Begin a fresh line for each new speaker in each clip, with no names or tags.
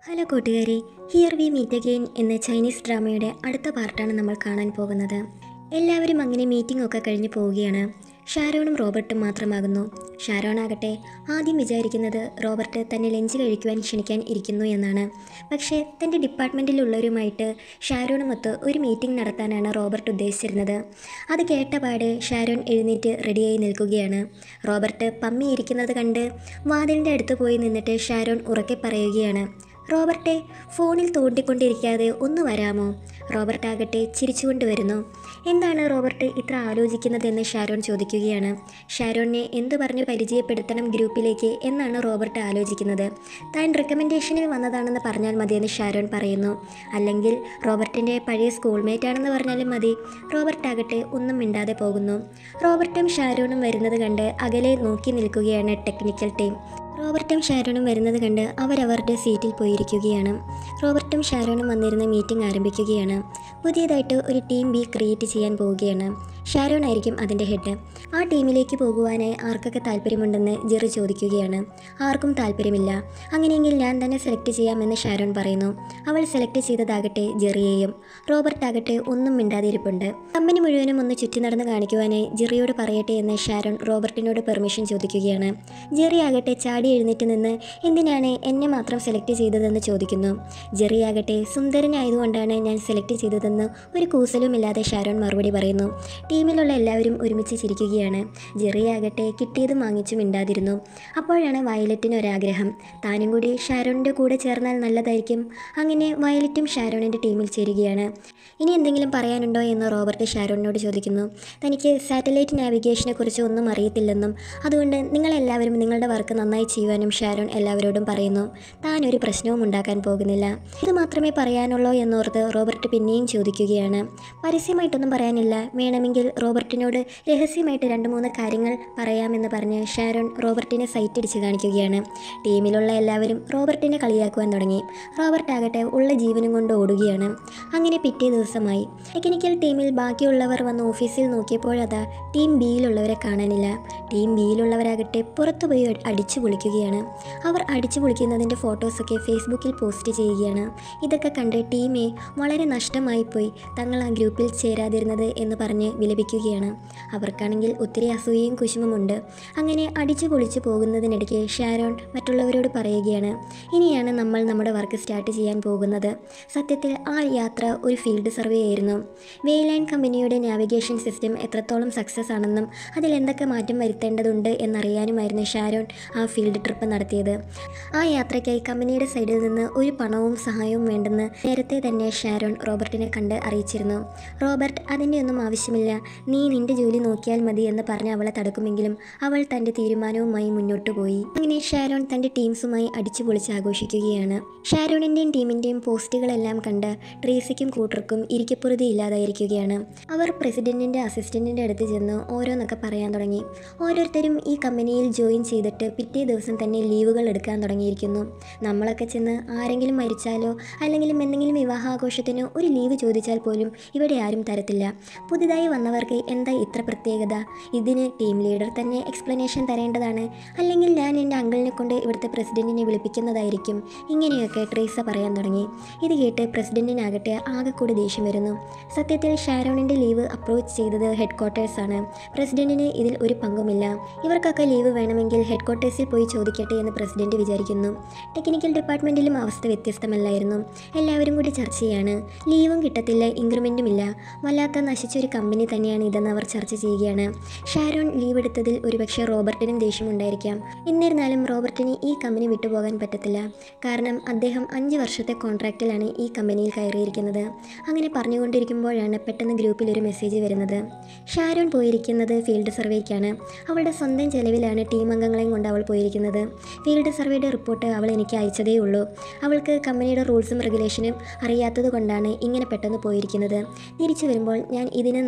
hello കൂട്ടുകാരി here we meet again എന്ന Chinese ഡ്രാമയുടെ അടുത്ത പാർട്ടാണ് നമ്മൾ കാണാൻ പോകുന്നത് എല്ലാവരും അങ്ങനെ മീറ്റിംഗ് ഒക്കെ കഴിഞ്ഞ് പോവുകയാണ് ഷാരോണും റോബർട്ടും മാത്രമാകുന്നു ഷാരോൺ ആകട്ടെ ആദ്യം വിചാരിക്കുന്നത് റോബർട്ട് തന്നെ ലഞ്ച് കഴിക്കുവാൻ ക്ഷണിക്കാൻ ഇരിക്കുന്നു എന്നാണ് പക്ഷേ തൻ്റെ ഡിപ്പാർട്ട്മെൻറ്റിലുള്ളവരുമായിട്ട് ഷാരോണുമൊത്ത് ഒരു മീറ്റിംഗ് നടത്താനാണ് റോബർട്ട് ഉദ്ദേശിച്ചിരുന്നത് അത് കേട്ടപാടെ ഷാരോൺ എഴുന്നേറ്റ് റെഡിയായി നിൽക്കുകയാണ് റോബർട്ട് പമ്മിയിരിക്കുന്നത് കണ്ട് വാതിലിൻ്റെ അടുത്ത് പോയി നിന്നിട്ട് ഷാരോൺ ഉറക്കെ പറയുകയാണ് റോബർട്ടെ ഫോണിൽ തോണ്ടിക്കൊണ്ടിരിക്കാതെ ഒന്ന് വരാമോ റോബർട്ട് ആകട്ടെ ചിരിച്ചുകൊണ്ട് വരുന്നു എന്താണ് റോബർട്ട് ഇത്ര ആലോചിക്കുന്നതെന്ന് ഷാരോൺ ചോദിക്കുകയാണ് ഷാരോണിനെ എന്തു പറഞ്ഞ് പരിചയപ്പെടുത്തണം ഗ്രൂപ്പിലേക്ക് എന്നാണ് റോബർട്ട് ആലോചിക്കുന്നത് താൻ റെക്കമെൻഡേഷനിൽ വന്നതാണെന്ന് പറഞ്ഞാൽ മതിയെന്ന് ഷാരോൺ പറയുന്നു അല്ലെങ്കിൽ റോബർട്ടിൻ്റെ പഴയ സ്കൂൾമേറ്റ് ആണെന്ന് പറഞ്ഞാലും മതി റോബർട്ട് ആകട്ടെ ഒന്നും മിണ്ടാതെ പോകുന്നു റോബർട്ടും ഷാരോണും വരുന്നത് കണ്ട് അകലെ നോക്കി നിൽക്കുകയാണ് ടെക്നിക്കൽ ടീം റോബർട്ടും ഷാരോണും വരുന്നത് കണ്ട് അവരവരുടെ സീറ്റിൽ പോയിരിക്കുകയാണ് റോബർട്ടും ഷാരോണും വന്നിരുന്ന് മീറ്റിംഗ് ആരംഭിക്കുകയാണ് പുതിയതായിട്ട് ഒരു ടീം ബി ക്രിയേറ്റ് ചെയ്യാൻ പോവുകയാണ് ഷാരോൺ ആയിരിക്കും അതിൻ്റെ ഹെഡ് ആ ടീമിലേക്ക് പോകുവാനായി ആർക്കൊക്കെ താല്പര്യമുണ്ടെന്ന് ജെറി ചോദിക്കുകയാണ് ആർക്കും താല്പര്യമില്ല അങ്ങനെയെങ്കിൽ ഞാൻ തന്നെ സെലക്ട് ചെയ്യാമെന്ന് ഷാരോൺ പറയുന്നു അവൾ സെലക്ട് ചെയ്തതാകട്ടെ ജെറിയെയും റോബർട്ട് ആകട്ടെ ഒന്നും മിണ്ടാതിരിപ്പുണ്ട് കമ്പനി മുഴുവനും ഒന്ന് ചുറ്റി നടന്ന് കാണിക്കുവാനായി ജെറിയോട് പറയട്ടെ എന്ന് ഷാരോൺ റോബർട്ടിനോട് പെർമിഷൻ ചോദിക്കുകയാണ് ജെറി ആകട്ടെ ചാടി എഴുന്നേറ്റ് നിന്ന് എന്തിനാണ് എന്നെ മാത്രം സെലക്ട് ചെയ്തതെന്ന് ചോദിക്കുന്നു ജെറി ആകട്ടെ സുന്ദരനായതുകൊണ്ടാണ് ഞാൻ സെലക്ട് ചെയ്തതെന്ന് ഒരു കൂസലുമില്ലാതെ ഷാരോൺ മറുപടി പറയുന്നു ടീമിലുള്ള എല്ലാവരും ഒരുമിച്ച് ചിരിക്കുകയാണ് ജെറി ആകട്ടെ കിട്ടിയതും വാങ്ങിച്ചു മിണ്ടാതിരുന്നു അപ്പോഴാണ് വയലറ്റിന് ഒരാഗ്രഹം താനും കൂടി ഷാരോണിൻ്റെ കൂടെ ചേർന്നാൽ നല്ലതായിരിക്കും അങ്ങനെ വയലറ്റും ഷാരോണിൻ്റെ ടീമിൽ ചേരുകയാണ് ഇനി എന്തെങ്കിലും പറയാനുണ്ടോ എന്ന് റോബർട്ട് ഷാരോണിനോട് ചോദിക്കുന്നു തനിക്ക് സാറ്റലൈറ്റ് നാവിഗേഷനെ കുറിച്ച് ഒന്നും അറിയത്തില്ലെന്നും അതുകൊണ്ട് നിങ്ങളെല്ലാവരും നിങ്ങളുടെ വർക്ക് നന്നായി ചെയ്യുവാനും ഷാരോൺ എല്ലാവരോടും പറയുന്നു താൻ ഒരു പ്രശ്നവും ഉണ്ടാക്കാൻ പോകുന്നില്ല ഇത് മാത്രമേ പറയാനുള്ളൂ എന്നോർത്ത് റോബർട്ട് പിന്നെയും ചോദിക്കുകയാണ് പരസ്യമായിട്ടൊന്നും പറയാനില്ല വേണമെങ്കിൽ റോബർട്ടിനോട് രഹസ്യമായിട്ട് രണ്ട് മൂന്ന് കാര്യങ്ങൾ പറയാമെന്ന് പറഞ്ഞ് ഷാരോൺ റോബർട്ടിനെ സൈറ്റ് അടിച്ച് കാണിക്കുകയാണ് ടീമിലുള്ള എല്ലാവരും റോബർട്ടിനെ കളിയാക്കുവാൻ തുടങ്ങി റോബർട്ട് ആകട്ടെ ഉള്ള ജീവനും കൊണ്ട് ഓടുകയാണ് അങ്ങനെ പിറ്റേ ദിവസമായി ടെക്നിക്കൽ ടീമിൽ ബാക്കിയുള്ളവർ വന്ന് ഓഫീസിൽ നോക്കിയപ്പോഴതാ ടീം ബിയിലുള്ളവരെ കാണാനില്ല ടീം ബിയിലുള്ളവരാകട്ടെ പുറത്തു പോയി അടിച്ചു പൊളിക്കുകയാണ് അവർ അടിച്ചു പൊളിക്കുന്നതിൻ്റെ ഫോട്ടോസൊക്കെ ഫേസ്ബുക്കിൽ പോസ്റ്റ് ചെയ്യുകയാണ് ഇതൊക്കെ കണ്ട് ടീമെ വളരെ നഷ്ടമായി പോയി തങ്ങൾ ആ ഗ്രൂപ്പിൽ ചേരാതിരുന്നത് എന്ന് പറഞ്ഞ് വിലപിക്കുകയാണ് അവർക്കാണെങ്കിൽ ഒത്തിരി അസൂയയും കുശുമുമുണ്ട് അങ്ങനെ അടിച്ചു പൊളിച്ചു പോകുന്നതിനിടയ്ക്ക് ഷാരോൺ മറ്റുള്ളവരോട് പറയുകയാണ് ഇനിയാണ് നമ്മൾ നമ്മുടെ വർക്ക് സ്റ്റാർട്ട് ചെയ്യാൻ പോകുന്നത് സത്യത്തിൽ ആ യാത്ര ഒരു ഫീൽഡ് സർവേ ആയിരുന്നു വെയിലൈൻ കമ്പനിയുടെ നാവിഗേഷൻ സിസ്റ്റം എത്രത്തോളം സക്സസ് ആണെന്നും അതിൽ എന്തൊക്കെ മാറ്റം വരുത്തേണ്ടതുണ്ട് എന്നറിയാനുമായിരുന്നു ഷാരോൺ ആ ഫീൽഡ് ട്രിപ്പ് നടത്തിയത് ആ യാത്രയ്ക്കായി കമ്പനിയുടെ സൈഡിൽ നിന്ന് ഒരു പണവും സഹായവും വേണ്ടെന്ന് നേരത്തെ തന്നെ ഷാരോൺ റോബർട്ടിനെ കണ്ട് അറിയിച്ചിരുന്നു റോബർട്ട് അതിൻ്റെ ഒന്നും ആവശ്യമില്ല നീ നിന്റെ ജോലി നോക്കിയാൽ മതി എന്ന് പറഞ്ഞ് അവളെ തടുക്കുമെങ്കിലും അവൾ തൻ്റെ തീരുമാനവുമായി മുന്നോട്ട് പോയി അങ്ങനെ ഷാരോൺ തൻ്റെ ടീംസുമായി അടിച്ചു പൊളിച്ച് ആഘോഷിക്കുകയാണ് ഷാരോണിൻ്റെയും ടീമിൻ്റെയും പോസ്റ്റുകളെല്ലാം കണ്ട് ട്രേസിക്കും കൂട്ടർക്കും ഇരിക്കപ്പുറതി ഇല്ലാതായിരിക്കുകയാണ് അവർ പ്രസിഡന്റിൻ്റെ അസിസ്റ്റന്റിൻ്റെ അടുത്ത് ചെന്ന് ഓരോന്നൊക്കെ പറയാൻ തുടങ്ങി ഓരോരുത്തരും ഈ കമ്പനിയിൽ ജോയിൻ ചെയ്തിട്ട് പിറ്റേ ദിവസം തന്നെ ലീവുകൾ എടുക്കാൻ തുടങ്ങിയിരിക്കുന്നു നമ്മളൊക്കെ ചെന്ന് ആരെങ്കിലും മരിച്ചാലോ അല്ലെങ്കിൽ എന്തെങ്കിലും വിവാഹാഘോഷത്തിനോ ഒരു ലീവ് ചോദിച്ചാൽ പോലും ഇവിടെ ആരും തരത്തില്ല പുതുതായി വന്നവർക്ക് എന്താ ഇത്ര പ്രത്യേകത ഇതിന് ടീം ലീഡർ തന്നെ എക്സ്പ്ലനേഷൻ തരേണ്ടതാണ് അല്ലെങ്കിൽ ഞാൻ എൻ്റെ അങ്കിളിനെ കൊണ്ട് ഇവിടുത്തെ പ്രസിഡന്റിനെ വിളിപ്പിക്കുന്നതായിരിക്കും ഇങ്ങനെയൊക്കെ ട്രീസ പറയാൻ തുടങ്ങി ഇത് കേട്ട് പ്രസിഡന്റിനാകട്ടെ ആകെ കൂടി ദേഷ്യം വരുന്നു സത്യത്തിൽ ഷാരോണിൻ്റെ ലീവ് അപ്രോച്ച് ചെയ്തത് ഹെഡ് ക്വാർട്ടേഴ്സാണ് പ്രസിഡന്റിന് ഇതിൽ ഒരു പങ്കുമില്ല ഇവർക്കൊക്കെ ലീവ് വേണമെങ്കിൽ ഹെഡ് ക്വാർട്ടേഴ്സിൽ പോയി ചോദിക്കട്ടെ എന്ന് പ്രസിഡന്റ് വിചാരിക്കുന്നു ടെക്നിക്കൽ ഡിപ്പാർട്ട്മെൻറ്റിലും അവസ്ഥ വ്യത്യസ്തമല്ലായിരുന്നു എല്ലാവരും കൂടി ചർച്ചയാണ് ലീവും കിട്ടത്തില്ല ഇൻക്രിമെൻറ്റും ഇല്ല വല്ലാത്ത നശിച്ച ഒരു കമ്പനി തന്നെയാണ് ഇതെന്ന് അവർ ചർച്ച ചെയ്യുകയാണ് ഷാരോൺ ലീവ് എടുത്തതിൽ ഒരുപക്ഷെ റോബർട്ടിനും ദേഷ്യമുണ്ടായിരിക്കാം എന്നിരുന്നാലും റോബർട്ടിന് ഈ കമ്പനി വിട്ടുപോകാൻ പറ്റത്തില്ല കാരണം അദ്ദേഹം അഞ്ച് വർഷത്തെ കോൺട്രാക്റ്റിലാണ് ഈ കമ്പനിയിൽ കയറിയിരിക്കുന്നത് അങ്ങനെ പറഞ്ഞുകൊണ്ടിരിക്കുമ്പോഴാണ് പെട്ടെന്ന് ഗ്രൂപ്പിൽ ഒരു മെസ്സേജ് വരുന്നത് ഷാരോൺ പോയിരിക്കുന്നത് ഫീൽഡ് സർവേക്കാണ് അവളുടെ സ്വന്തം ചെലവിലാണ് ടീം അംഗങ്ങളെയും കൊണ്ട് അവൾ പോയിരിക്കുന്നത് ഫീൽഡ് സർവേയുടെ റിപ്പോർട്ട് അവൾ എനിക്ക് അയച്ചതേ ഉള്ളൂ അവൾക്ക് കമ്പനിയുടെ റൂൾസും റെഗുലേഷനും അറിയാത്തത് കൊണ്ടാണ് ഇങ്ങനെ പെട്ടെന്ന് പോയിരിക്കുന്നത് തിരിച്ചു വരുമ്പോൾ ഞാൻ ഇതിന് നല്ലത്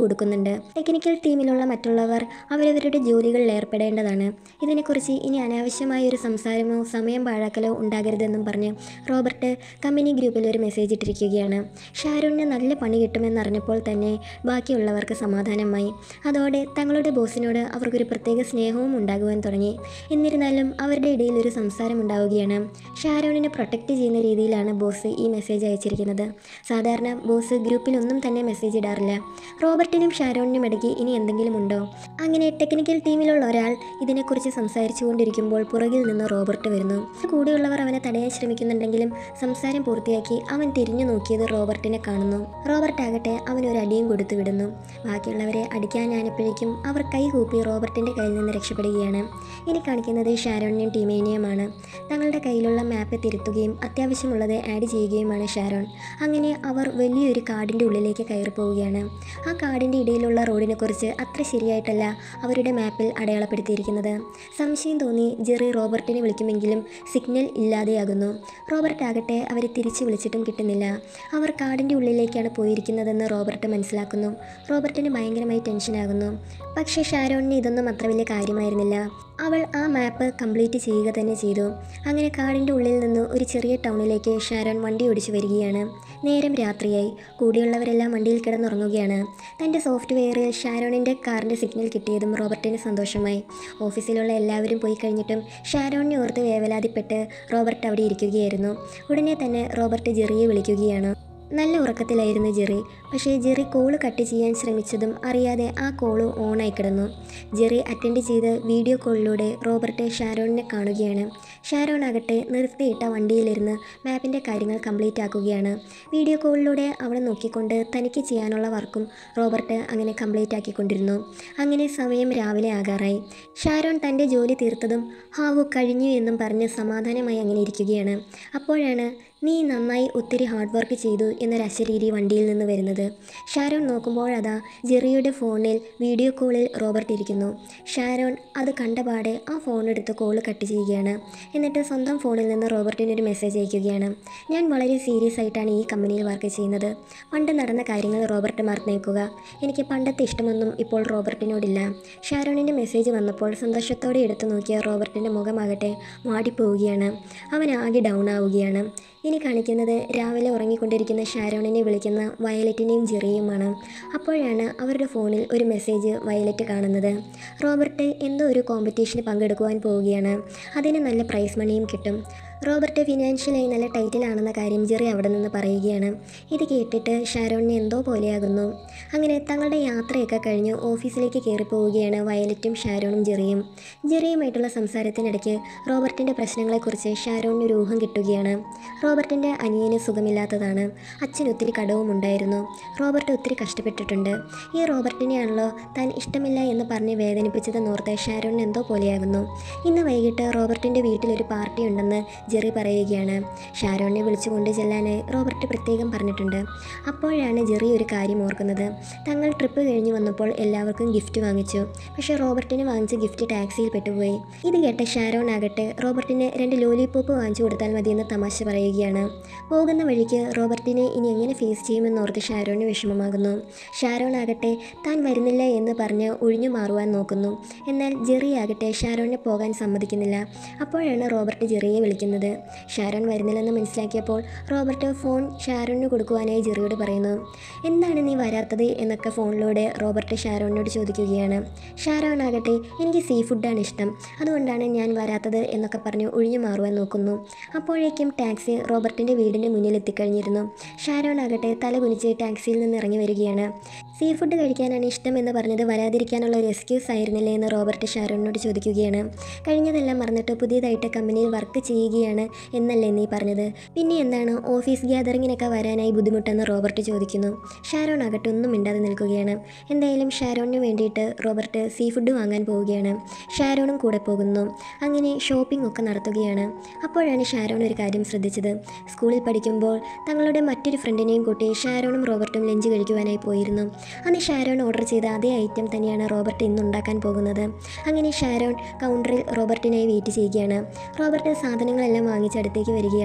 കൊടുക്കുന്നുണ്ട് ടെക്നിക്കൽ ടീമിലുള്ള മറ്റുള്ളവർ അവരവരുടെ ജോലികളിൽ ഏർപ്പെടേണ്ടതാണ് ഇതിനെക്കുറിച്ച് ഇനി അനാവശ്യമായ ഒരു സംസാരമോ സമയം പാഴാക്കലോ ഉണ്ടാകരുതെന്നും പറഞ്ഞ് റോബർട്ട് കമ്പനി ഗ്രൂപ്പിൽ ഒരു മെസ്സേജ് ഇട്ടിരിക്കുകയാണ് ഷാരൂണിന് നല്ല പണി കിട്ടുമെന്നറിഞ്ഞപ്പോൾ തന്നെ ബാക്കിയുള്ളവർക്ക് സമാധാനമായി അതോടെ തങ്ങളുടെ ബോസിനോട് അവർക്കൊരു പ്രത്യേക സ്നേഹവും ഉണ്ടാകുവാൻ തുടങ്ങി എന്നിരുന്നാലും അവരുടെ ഇടയിൽ ഒരു സംസാരം ഉണ്ടാവുകയാണ് ഷാരോണിനെ പ്രൊട്ടക്റ്റ് ചെയ്യുന്ന രീതിയിലാണ് ബോസ് ഈ മെസ്സേജ് അയച്ചിരിക്കുന്നത് സാധാരണ ബോസ് ഗ്രൂപ്പിൽ ഒന്നും തന്നെ മെസ്സേജ് ഇടാറില്ല റോബർട്ടിനും ഷാരോണിനും ഇടയ്ക്ക് ഇനി എന്തെങ്കിലും ഉണ്ടോ അങ്ങനെ ടെക്നിക്കൽ ടീമിലുള്ള ഒരാൾ ഇതിനെക്കുറിച്ച് സംസാരിച്ചു കൊണ്ടിരിക്കുമ്പോൾ പുറകിൽ നിന്ന് റോബർട്ട് വരുന്നു കൂടെയുള്ളവർ അവനെ തടയാൻ ശ്രമിക്കുന്നുണ്ടെങ്കിലും സംസാരം പൂർത്തിയാക്കി അവൻ തിരിഞ്ഞു നോക്കിയത് റോബർട്ടിനെ കാണുന്നു റോബർട്ട് ആകട്ടെ അവന് ഒരു അടിയും കൊടുത്തു വിടുന്നു ബാക്കിയുള്ളവരെ അടിക്കാനായപ്പോഴേക്കും അവർ കൈ കൂപ്പി റോബർട്ടിന്റെ കയ്യിൽ നിന്ന് രക്ഷപ്പെടുകയാണ് ഇനി കാണിക്കുന്നത് ഷാരോണിനെയും ടീമേനെയുമാണ് തങ്ങളുടെ കയ്യിലുള്ള മാപ്പ് തിരുത്തുകയും അത്യാവശ്യമുള്ളത് ആഡ് ചെയ്യുകയുമാണ് ഷാരോൺ അങ്ങനെ അവർ വലിയൊരു കാടിൻ്റെ ഉള്ളിലേക്ക് കയറി പോവുകയാണ് ആ കാടിൻ്റെ ഇടയിലുള്ള റോഡിനെക്കുറിച്ച് അത്ര ശരിയായിട്ടല്ല അവരുടെ മാപ്പിൽ അടയാളപ്പെടുത്തിയിരിക്കുന്നത് സംശയം തോന്നി ജെറി റോബർട്ടിനെ വിളിക്കുമെങ്കിലും സിഗ്നൽ ഇല്ലാതെയാകുന്നു റോബർട്ട് ആകട്ടെ അവരെ തിരിച്ചു വിളിച്ചിട്ടും കിട്ടുന്നില്ല അവർ കാടിൻ്റെ ഉള്ളിലേക്കാണ് പോയിരിക്കുന്നതെന്ന് റോബർട്ട് മനസ്സിലാക്കുന്നു റോബർട്ടിന് ഭയങ്കരമായി ടെൻഷനാകുന്നു പക്ഷേ ഷാരോണിന് ഇതൊന്നും അത്ര വലിയ കാര്യമായിരുന്നില്ല അവൾ ആ മാപ്പ് കംപ്ലീറ്റ് ചെയ്യുക തന്നെ ചെയ്തു അങ്ങനെ കാടിൻ്റെ ഉള്ളിൽ നിന്ന് ഒരു ചെറിയ ടൗണിലേക്ക് ഷാരോൺ വണ്ടി ഓടിച്ചു വരികയാണ് നേരം രാത്രിയായി കൂടിയുള്ളവരെല്ലാം വണ്ടിയിൽ കിടന്നുറങ്ങുകയാണ് തൻ്റെ സോഫ്റ്റ്വെയറിൽ ഷാരോണിൻ്റെ കാറിൻ്റെ സിഗ്നൽ കിട്ടിയതും റോബർട്ടിന് സന്തോഷമായി ഓഫീസിലുള്ള എല്ലാവരും പോയി കഴിഞ്ഞിട്ടും ഷാരോണിനെ ഓർത്ത് വേവലാതിപ്പെട്ട് റോബർട്ട് അവിടെ ഇരിക്കുകയായിരുന്നു ഉടനെ തന്നെ റോബർട്ട് ജെറിയെ വിളിക്കുകയാണ് നല്ല ഉറക്കത്തിലായിരുന്നു ജെറി പക്ഷേ ജെറി കോള് കട്ട് ചെയ്യാൻ ശ്രമിച്ചതും അറിയാതെ ആ കോള് ഓണായി കിടന്നു ജെറി അറ്റൻഡ് ചെയ്ത് വീഡിയോ കോളിലൂടെ റോബർട്ട് ഷാരോണിനെ കാണുകയാണ് ഷാരോൺ ആകട്ടെ നിർത്തിയിട്ട വണ്ടിയിലിരുന്ന് മാപ്പിൻ്റെ കാര്യങ്ങൾ കംപ്ലീറ്റ് ആക്കുകയാണ് വീഡിയോ കോളിലൂടെ അവളെ നോക്കിക്കൊണ്ട് തനിക്ക് ചെയ്യാനുള്ള വർക്കും റോബർട്ട് അങ്ങനെ കംപ്ലീറ്റ് ആക്കിക്കൊണ്ടിരുന്നു അങ്ങനെ സമയം രാവിലെ ആകാറായി ഷാരോൺ തൻ്റെ ജോലി തീർത്തതും ഹാവു കഴിഞ്ഞു എന്നും പറഞ്ഞ് സമാധാനമായി അങ്ങനെ ഇരിക്കുകയാണ് അപ്പോഴാണ് നീ നന്നായി ഒത്തിരി ഹാർഡ് വർക്ക് ചെയ്തു എന്നൊരു അശരീരി വണ്ടിയിൽ നിന്ന് വരുന്നത് ഷാരോൺ നോക്കുമ്പോഴതാ ജെറിയുടെ ഫോണിൽ വീഡിയോ കോളിൽ റോബർട്ട് ഇരിക്കുന്നു ഷാരോൺ അത് കണ്ടപാടെ ആ ഫോൺ എടുത്ത് കോൾ കട്ട് ചെയ്യുകയാണ് എന്നിട്ട് സ്വന്തം ഫോണിൽ നിന്ന് റോബർട്ടിന് ഒരു മെസ്സേജ് അയക്കുകയാണ് ഞാൻ വളരെ സീരിയസ് ആയിട്ടാണ് ഈ കമ്പനിയിൽ വർക്ക് ചെയ്യുന്നത് പണ്ട് നടന്ന കാര്യങ്ങൾ റോബർട്ട് മറന്നേക്കുക എനിക്ക് പണ്ടത്തെ ഇഷ്ടമൊന്നും ഇപ്പോൾ റോബർട്ടിനോടില്ല ഷാരോണിൻ്റെ മെസ്സേജ് വന്നപ്പോൾ സന്തോഷത്തോടെ എടുത്തു നോക്കിയ റോബർട്ടിൻ്റെ മുഖമാകട്ടെ വാടിപ്പോവുകയാണ് അവൻ ആകെ ഡൗൺ ആവുകയാണ് ഇനി കാണിക്കുന്നത് രാവിലെ ഉറങ്ങിക്കൊണ്ടിരിക്കുന്ന ഷാരോണിനെ വിളിക്കുന്ന വയലറ്റിനെയും ജെറിയുമാണ് അപ്പോഴാണ് അവരുടെ ഫോണിൽ ഒരു മെസ്സേജ് വയലറ്റ് കാണുന്നത് റോബർട്ട് എന്തോ ഒരു കോമ്പറ്റീഷന് പങ്കെടുക്കുവാൻ പോവുകയാണ് അതിന് നല്ല പ്രൈസ് മണിയും കിട്ടും റോബർട്ട് ഫിനാൻഷ്യലായി നല്ല ടൈറ്റിലാണെന്ന കാര്യം ജെറി അവിടെ നിന്ന് പറയുകയാണ് ഇത് കേട്ടിട്ട് ഷാരോണിന് എന്തോ പോലെയാകുന്നു അങ്ങനെ തങ്ങളുടെ യാത്രയൊക്കെ കഴിഞ്ഞ് ഓഫീസിലേക്ക് കയറി പോവുകയാണ് വയലറ്റും ഷാരോണും ജെറിയും ജെറിയുമായിട്ടുള്ള സംസാരത്തിനിടയ്ക്ക് റോബർട്ടിൻ്റെ പ്രശ്നങ്ങളെക്കുറിച്ച് ഷാരോണിന് ഒരു ഊഹം കിട്ടുകയാണ് റോബർട്ടിൻ്റെ അനിയന് സുഖമില്ലാത്തതാണ് അച്ഛന് ഒത്തിരി കടവും ഉണ്ടായിരുന്നു റോബർട്ട് ഒത്തിരി കഷ്ടപ്പെട്ടിട്ടുണ്ട് ഈ റോബർട്ടിനെയാണല്ലോ താൻ ഇഷ്ടമില്ല എന്ന് പറഞ്ഞ് വേദനിപ്പിച്ചതെന്നോർത്ത് ഷാരോണിന് എന്തോ പോലെയാകുന്നു ഇന്ന് വൈകിട്ട് റോബർട്ടിൻ്റെ വീട്ടിലൊരു പാർട്ടി ഉണ്ടെന്ന് ജെറി പറയുകയാണ് ഷാരോണിനെ വിളിച്ചു കൊണ്ട് ചെല്ലാനായി റോബർട്ട് പ്രത്യേകം പറഞ്ഞിട്ടുണ്ട് അപ്പോഴാണ് ജെറി ഒരു കാര്യം ഓർക്കുന്നത് തങ്ങൾ ട്രിപ്പ് കഴിഞ്ഞ് വന്നപ്പോൾ എല്ലാവർക്കും ഗിഫ്റ്റ് വാങ്ങിച്ചു പക്ഷേ റോബർട്ടിന് വാങ്ങിച്ച ഗിഫ്റ്റ് ടാക്സിയിൽ പെട്ടുപോയി ഇത് കേട്ട ഷാരോൺ ആകട്ടെ റോബർട്ടിന് രണ്ട് ലോലിപോപ്പ് വാങ്ങിച്ചു കൊടുത്താൽ മതിയെന്ന് തമാശ പറയുകയാണ് പോകുന്ന വഴിക്ക് റോബർട്ടിനെ ഇനി എങ്ങനെ ഫേസ് ചെയ്യുമെന്നോർത്ത് ഷാരോണിന് വിഷമമാകുന്നു ഷാരോൺ ആകട്ടെ താൻ വരുന്നില്ല എന്ന് പറഞ്ഞ് ഒഴിഞ്ഞു മാറുവാൻ നോക്കുന്നു എന്നാൽ ജെറി ആകട്ടെ ഷാരോണിനെ പോകാൻ സമ്മതിക്കുന്നില്ല അപ്പോഴാണ് റോബർട്ട് ജെറിയെ വിളിക്കുന്നത് ഷാരോൺ വരുന്നില്ലെന്ന് മനസ്സിലാക്കിയപ്പോൾ റോബർട്ട് ഫോൺ ഷാരോണിന് കൊടുക്കുവാനായി ജെറിയോട് പറയുന്നു എന്താണ് നീ വരാത്തത് എന്നൊക്കെ ഫോണിലൂടെ റോബർട്ട് ഷാരോണിനോട് ചോദിക്കുകയാണ് ഷാരോൺ ആകട്ടെ എനിക്ക് സീ ഫുഡാണ് ഇഷ്ടം അതുകൊണ്ടാണ് ഞാൻ വരാത്തത് എന്നൊക്കെ പറഞ്ഞ് ഒഴിഞ്ഞു മാറുവാൻ നോക്കുന്നു അപ്പോഴേക്കും ടാക്സി റോബർട്ടിൻ്റെ വീടിൻ്റെ മുന്നിൽ എത്തിക്കഴിഞ്ഞിരുന്നു ഷാരോൺ ആകട്ടെ തല കുനിച്ച് ടാക്സിയിൽ നിന്ന് ഇറങ്ങി വരികയാണ് സീ ഫുഡ് കഴിക്കാനാണ് ഇഷ്ടം എന്ന് പറഞ്ഞത് വരാതിരിക്കാനുള്ള ഒരു എക്സ്ക്യൂസ് ആയിരുന്നില്ലേ എന്ന് റോബർട്ട് ഷാരോണിനോട് ചോദിക്കുകയാണ് കഴിഞ്ഞതെല്ലാം മറന്നിട്ട് പുതിയതായിട്ട് കമ്പനിയിൽ വർക്ക് ചെയ്യുകയാണ് എന്നല്ലേ നീ പറഞ്ഞത് പിന്നെ എന്താണ് ഓഫീസ് ഗ്യാതറിങ്ങിനൊക്കെ വരാനായി ബുദ്ധിമുട്ടെന്ന് റോബർട്ട് ചോദിക്കുന്നു ഷാരോൺ ആകട്ടെ ഒന്നും മിണ്ടാതെ നിൽക്കുകയാണ് എന്തായാലും ഷാരോണിന് വേണ്ടിയിട്ട് റോബർട്ട് സീ ഫുഡ് വാങ്ങാൻ പോവുകയാണ് ഷാരോണും കൂടെ പോകുന്നു അങ്ങനെ ഷോപ്പിംഗ് ഒക്കെ നടത്തുകയാണ് അപ്പോഴാണ് ഷാരോൺ ഒരു കാര്യം ശ്രദ്ധിച്ചത് സ്കൂളിൽ പഠിക്കുമ്പോൾ തങ്ങളുടെ മറ്റൊരു ഫ്രണ്ടിനെയും കൂട്ടി ഷാരോണും റോബർട്ടും ലഞ്ച് കഴിക്കുവാനായി പോയിരുന്നു അന്ന് ഷാരോൺ ഓർഡർ ചെയ്ത അതേ ഐറ്റം തന്നെയാണ് റോബർട്ട് ഇന്ന് ഉണ്ടാക്കാൻ പോകുന്നത് അങ്ങനെ ഷാരോൺ കൗണ്ടറിൽ റോബർട്ടിനായി വെയിറ്റ് ചെയ്യുകയാണ് റോബർട്ട് സാധനങ്ങളെല്ലാം വാങ്ങിച്ച് അടുത്തേക്ക് വരികയാണ്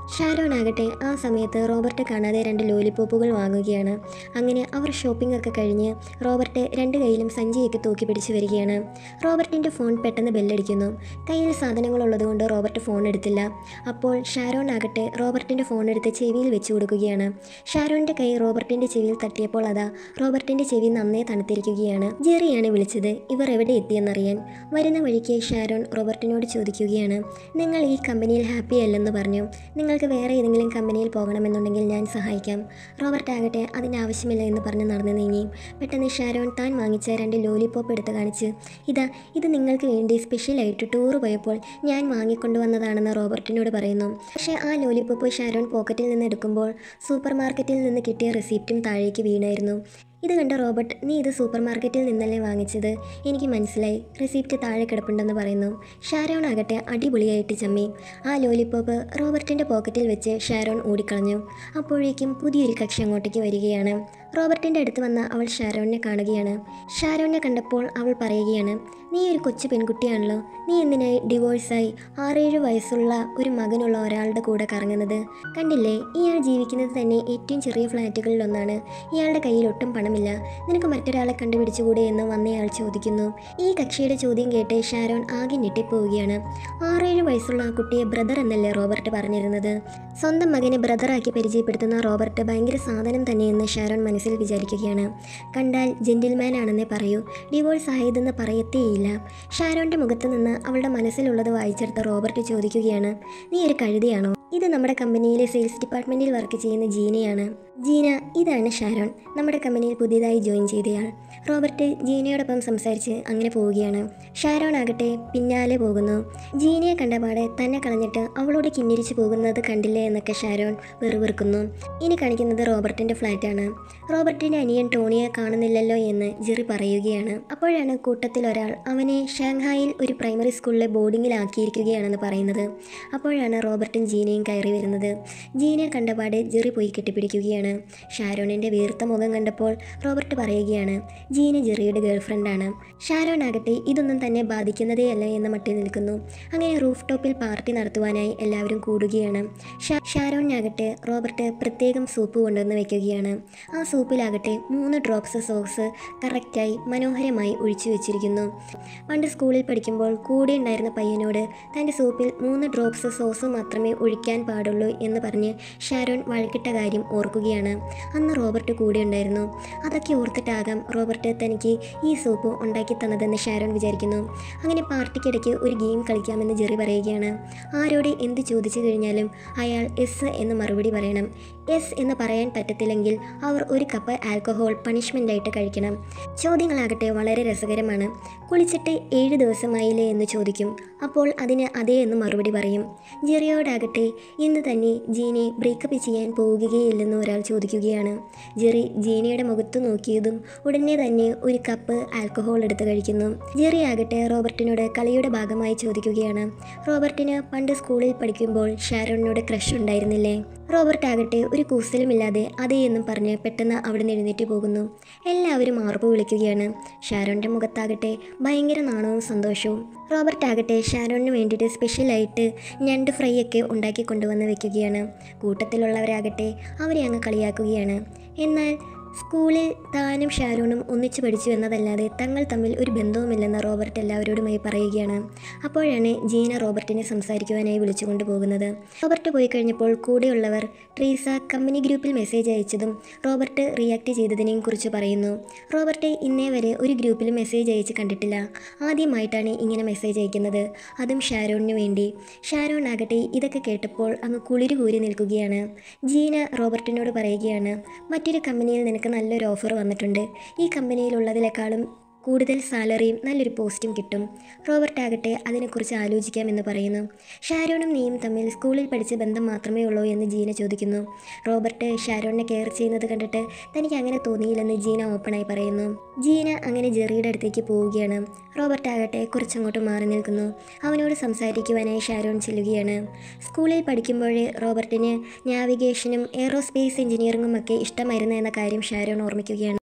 ഷാരോൺ ആകട്ടെ ആ സമയത്ത് റോബർട്ട് കാണാതെ രണ്ട് ലോലിപ്പോപ്പുകൾ വാങ്ങുകയാണ് അങ്ങനെ അവർ ഷോപ്പിംഗ് ഒക്കെ കഴിഞ്ഞ് റോബർട്ട് രണ്ട് കൈയിലും സഞ്ചിയൊക്കെ തൂക്കി പിടിച്ച് വരികയാണ് റോബർട്ടിൻ്റെ ഫോൺ പെട്ടെന്ന് ബെല്ലടിക്കുന്നു കയ്യിൽ സാധനങ്ങളുള്ളതുകൊണ്ട് റോബർട്ട് ഫോൺ എടുത്തില്ല അപ്പോൾ ഷാരോൺ ആകട്ടെ റോബർട്ടിൻ്റെ ഫോൺ എടുത്ത് ചെവിയിൽ വെച്ച് കൊടുക്കുകയാണ് ഷാരോണിൻ്റെ കൈ റോബർട്ടിൻ്റെ ചെവിയിൽ തട്ടിയപ്പോൾ അതാ റോബർട്ടിൻ്റെ ചെവി നന്നേ തണുത്തിരിക്കുകയാണ് ജെറിയാണ് വിളിച്ചത് ഇവർ എവിടെ എത്തിയെന്നറിയാൻ വരുന്ന വഴിക്ക് ഷാരോൺ റോബർട്ടിനോട് ചോദിക്കുകയാണ് നിങ്ങൾ ഈ കമ്പനിയിൽ ഹാപ്പി അല്ലെന്ന് പറഞ്ഞു നിങ്ങൾക്ക് വേറെ ഏതെങ്കിലും കമ്പനിയിൽ പോകണമെന്നുണ്ടെങ്കിൽ ഞാൻ സഹായിക്കാം റോബർട്ട് ആകട്ടെ അതിന് ആവശ്യമില്ല എന്ന് പറഞ്ഞ് നടന്നു നീങ്ങി പെട്ടെന്ന് ഷാരോൺ താൻ വാങ്ങിച്ച രണ്ട് ലോലിപോപ്പ് എടുത്ത് കാണിച്ച് ഇതാ ഇത് നിങ്ങൾക്ക് വേണ്ടി സ്പെഷ്യലായിട്ട് ടൂർ പോയപ്പോൾ ഞാൻ വാങ്ങിക്കൊണ്ടുവന്നതാണെന്ന് റോബർട്ടിനോട് പറയുന്നു പക്ഷേ ആ ലോലിപോപ്പ് ഷാരോൺ പോക്കറ്റിൽ നിന്ന് എടുക്കുമ്പോൾ സൂപ്പർ മാർക്കറ്റിൽ നിന്ന് കിട്ടിയ റെസിപ്റ്റും താഴേക്ക് വീണായിരുന്നു ഇത് കണ്ട റോബർട്ട് നീ ഇത് സൂപ്പർ മാർക്കറ്റിൽ നിന്നല്ലേ വാങ്ങിച്ചത് എനിക്ക് മനസ്സിലായി റെസിപ്റ്റ് താഴെ കിടപ്പുണ്ടെന്ന് പറയുന്നു ഷാരോൺ ആകട്ടെ അടിപൊളിയായിട്ട് ചമ്മി ആ ലോലിപോപ്പ് റോബർട്ടിൻ്റെ പോക്കറ്റിൽ വെച്ച് ഷാരോൺ ഓടിക്കളഞ്ഞു അപ്പോഴേക്കും പുതിയൊരു കക്ഷി അങ്ങോട്ടേക്ക് വരികയാണ് റോബർട്ടിൻ്റെ അടുത്ത് വന്ന അവൾ ഷാരോണിനെ കാണുകയാണ് ഷാരോണിനെ കണ്ടപ്പോൾ അവൾ പറയുകയാണ് നീ ഒരു കൊച്ചു പെൺകുട്ടിയാണല്ലോ നീ എന്തിനായി ഡിവോഴ്സായി ആറേഴ് വയസ്സുള്ള ഒരു മകനുള്ള ഒരാളുടെ കൂടെ കറങ്ങുന്നത് കണ്ടില്ലേ ഇയാൾ ജീവിക്കുന്നത് തന്നെ ഏറ്റവും ചെറിയ ഫ്ലാറ്റുകളിലൊന്നാണ് ഇയാളുടെ കയ്യിൽ ഒട്ടും പണമില്ല നിനക്ക് മറ്റൊരാളെ കണ്ടുപിടിച്ചുകൂടെ എന്ന് വന്നയാൾ ചോദിക്കുന്നു ഈ കക്ഷിയുടെ ചോദ്യം കേട്ട് ഷാരോൺ ആകെ ഞെട്ടിപ്പോവുകയാണ് ആറേഴ് വയസ്സുള്ള ആ കുട്ടിയെ ബ്രദർ എന്നല്ലേ റോബർട്ട് പറഞ്ഞിരുന്നത് സ്വന്തം മകനെ ബ്രദറാക്കി പരിചയപ്പെടുത്തുന്ന റോബർട്ട് ഭയങ്കര സാധനം തന്നെയെന്ന് ഷാരോൺ മനസ്സിൽ വിചാരിക്കുകയാണ് കണ്ടാൽ ജെന്റിൽമാൻ ആണെന്നേ പറയൂ ഡിവോഴ്സ് ആയതെന്ന് പറയത്തേയില്ല ഷാരോന്റെ മുഖത്ത് നിന്ന് അവളുടെ മനസ്സിലുള്ളത് വായിച്ചെടുത്ത റോബർട്ട് ചോദിക്കുകയാണ് നീ ഒരു കഴുതിയാണോ ഇത് നമ്മുടെ കമ്പനിയിലെ സെയിൽസ് ഡിപ്പാർട്ട്മെൻറ്റിൽ വർക്ക് ചെയ്യുന്ന ജീനയാണ് ജീന ഇതാണ് ഷാരോൺ നമ്മുടെ കമ്പനിയിൽ പുതിയതായി ജോയിൻ ചെയ്തയാൾ റോബർട്ട് ജീനയോടൊപ്പം സംസാരിച്ച് അങ്ങനെ പോവുകയാണ് ഷാരോൺ ആകട്ടെ പിന്നാലെ പോകുന്നു ജീനയെ കണ്ടപാടെ തന്നെ കളഞ്ഞിട്ട് അവളോട് കിന്നിരിച്ചു പോകുന്നത് കണ്ടില്ലേ എന്നൊക്കെ ഷാരോൺ വെറുവെറുക്കുന്നു ഇനി കാണിക്കുന്നത് റോബർട്ടിൻ്റെ ഫ്ലാറ്റാണ് റോബർട്ടിൻ്റെ അനിയൻ ടോണിയെ കാണുന്നില്ലല്ലോ എന്ന് ജെറി പറയുകയാണ് അപ്പോഴാണ് കൂട്ടത്തിൽ ഒരാൾ അവനെ ഷാങ്ഹായിൽ ഒരു പ്രൈമറി സ്കൂളിലെ ബോർഡിങ്ങിലാക്കിയിരിക്കുകയാണെന്ന് പറയുന്നത് അപ്പോഴാണ് റോബർട്ടും ജീനയും കയറി വരുന്നത് ജീനയെ കണ്ടപാടെ ജെറി പോയി കെട്ടിപ്പിടിക്കുകയാണ് ഷാരോണിൻ്റെ വീർത്ത മുഖം കണ്ടപ്പോൾ റോബർട്ട് പറയുകയാണ് ജീന ജെറിയുടെ ഗേൾഫ്രണ്ടാണ് ഷാരോൺ ആകട്ടെ ഇതൊന്നും തന്നെ ബാധിക്കുന്നതേയല്ല എന്ന മട്ടിൽ നിൽക്കുന്നു അങ്ങനെ റൂഫ് ടോപ്പിൽ പാർട്ടി നടത്തുവാനായി എല്ലാവരും കൂടുകയാണ് ഷാ ഷാരോണിനാകട്ടെ റോബർട്ട് പ്രത്യേകം സൂപ്പ് കൊണ്ടുവന്ന് വെക്കുകയാണ് ആ സൂപ്പിലാകട്ടെ മൂന്ന് ഡ്രോപ്സ് സോസ് കറക്റ്റായി മനോഹരമായി ഒഴിച്ചു വെച്ചിരിക്കുന്നു പണ്ട് സ്കൂളിൽ പഠിക്കുമ്പോൾ കൂടെ ഉണ്ടായിരുന്ന പയ്യനോട് തൻ്റെ സൂപ്പിൽ മൂന്ന് ഡ്രോപ്സ് സോസ് മാത്രമേ ഒഴിക്കാൻ പാടുള്ളൂ എന്ന് പറഞ്ഞ് ഷാരോൺ വഴക്കിട്ട കാര്യം ഓർക്കുകയാണ് അന്ന് റോബർട്ട് കൂടെ ഉണ്ടായിരുന്നു അതൊക്കെ ഓർത്തിട്ടാകാം റോബർട്ട് തനിക്ക് ഈ സൂപ്പ് ഉണ്ടാക്കി തന്നതെന്ന് ഷാരോൺ വിചാരിക്കുന്നു അങ്ങനെ പാർട്ടിക്കിടയ്ക്ക് ഒരു ഗെയിം കളിക്കാമെന്ന് ജെറി പറയുകയാണ് ആരോട് എന്ത് ചോദിച്ചു കഴിഞ്ഞാലും അയാൾ എസ് എന്ന് മറുപടി പറയണം എസ് എന്ന് പറയാൻ പറ്റത്തില്ലെങ്കിൽ അവർ ഒരു കപ്പ് ആൽക്കഹോൾ പണിഷ്മെൻ്റായിട്ട് കഴിക്കണം ചോദ്യങ്ങളാകട്ടെ വളരെ രസകരമാണ് കുളിച്ചിട്ട് ഏഴ് ദിവസമായില്ലേ എന്ന് ചോദിക്കും അപ്പോൾ അതിന് അതേ എന്ന് മറുപടി പറയും ജെറിയോടാകട്ടെ ഇന്ന് തന്നെ ജീനെ ബ്രേക്കപ്പ് ചെയ്യാൻ പോവുകയില്ലെന്ന് ഒരാൾ ചോദിക്കുകയാണ് ജെറി ജീനയുടെ മുഖത്ത് നോക്കിയതും ഉടനെ തന്നെ ഒരു കപ്പ് ആൽക്കഹോൾ എടുത്ത് കഴിക്കുന്നു ജെറി ആകട്ടെ റോബർട്ടിനോട് കളിയുടെ ഭാഗമായി ചോദിക്കുകയാണ് റോബർട്ടിന് പണ്ട് സ്കൂളിൽ പഠിക്കുമ്പോൾ ഷാരോണിനോട് ക്രഷ് ഉണ്ടായിരുന്നില്ലേ റോബർട്ട് ആകട്ടെ ഒരു കൂസലുമില്ലാതെ അതേ എന്നും പറഞ്ഞ് പെട്ടെന്ന് അവിടെ നിന്ന് എഴുന്നേറ്റ് പോകുന്നു എല്ലാവരും ആർപ്പ് വിളിക്കുകയാണ് ഷാരോണിൻ്റെ മുഖത്താകട്ടെ ഭയങ്കര നാണവും സന്തോഷവും റോബർട്ട് ആകട്ടെ ഷാരോണിന് വേണ്ടിയിട്ട് സ്പെഷ്യലായിട്ട് ഞണ്ട് ഫ്രൈ ഒക്കെ ഉണ്ടാക്കി കൊണ്ടുവന്ന് വെക്കുകയാണ് കൂട്ടത്തിലുള്ളവരാകട്ടെ അവരെ അങ്ങ് കളിയാക്കുകയാണ് എന്നാൽ സ്കൂളിൽ താനും ഷാരോണും ഒന്നിച്ചു പഠിച്ചു എന്നതല്ലാതെ തങ്ങൾ തമ്മിൽ ഒരു ബന്ധവുമില്ലെന്ന് റോബർട്ട് എല്ലാവരോടുമായി പറയുകയാണ് അപ്പോഴാണ് ജീന റോബർട്ടിനെ സംസാരിക്കുവാനായി വിളിച്ചുകൊണ്ട് പോകുന്നത് റോബർട്ട് പോയി കഴിഞ്ഞപ്പോൾ കൂടെയുള്ളവർ ട്രീസ കമ്പനി ഗ്രൂപ്പിൽ മെസ്സേജ് അയച്ചതും റോബർട്ട് റിയാക്ട് ചെയ്തതിനെയും കുറിച്ച് പറയുന്നു റോബർട്ട് ഇന്നേ വരെ ഒരു ഗ്രൂപ്പിൽ മെസ്സേജ് അയച്ച് കണ്ടിട്ടില്ല ആദ്യമായിട്ടാണ് ഇങ്ങനെ മെസ്സേജ് അയക്കുന്നത് അതും ഷാരോണിന് വേണ്ടി ഷാരോൺ ആകട്ടെ ഇതൊക്കെ കേട്ടപ്പോൾ അങ്ങ് കുളിര് കൂരി നിൽക്കുകയാണ് ജീന റോബർട്ടിനോട് പറയുകയാണ് മറ്റൊരു കമ്പനിയിൽ നിനക്ക് നല്ലൊരു ഓഫർ വന്നിട്ടുണ്ട് ഈ കമ്പനിയിലുള്ളതിനേക്കാളും കൂടുതൽ സാലറിയും നല്ലൊരു പോസ്റ്റും കിട്ടും റോബർട്ട് ആകട്ടെ അതിനെക്കുറിച്ച് ആലോചിക്കാമെന്ന് പറയുന്നു ഷാരോണും നീയും തമ്മിൽ സ്കൂളിൽ പഠിച്ച ബന്ധം മാത്രമേ ഉള്ളൂ എന്ന് ജീന ചോദിക്കുന്നു റോബർട്ട് ഷാരോണിനെ കെയർ ചെയ്യുന്നത് കണ്ടിട്ട് തനിക്ക് അങ്ങനെ തോന്നിയില്ലെന്ന് ജീന ഓപ്പണായി പറയുന്നു ജീന അങ്ങനെ ജെറിയുടെ അടുത്തേക്ക് പോവുകയാണ് റോബർട്ട് ആകട്ടെ കുറച്ചങ്ങോട്ട് മാറി നിൽക്കുന്നു അവനോട് സംസാരിക്കുവാനായി ഷാരോൺ ചെല്ലുകയാണ് സ്കൂളിൽ പഠിക്കുമ്പോഴേ റോബർട്ടിന് നാവിഗേഷനും എയ്റോസ്പേസ് എഞ്ചിനീയറിംഗും ഒക്കെ ഇഷ്ടമായിരുന്നു എന്ന കാര്യം ഷാരോൺ ഓർമ്മിക്കുകയാണ്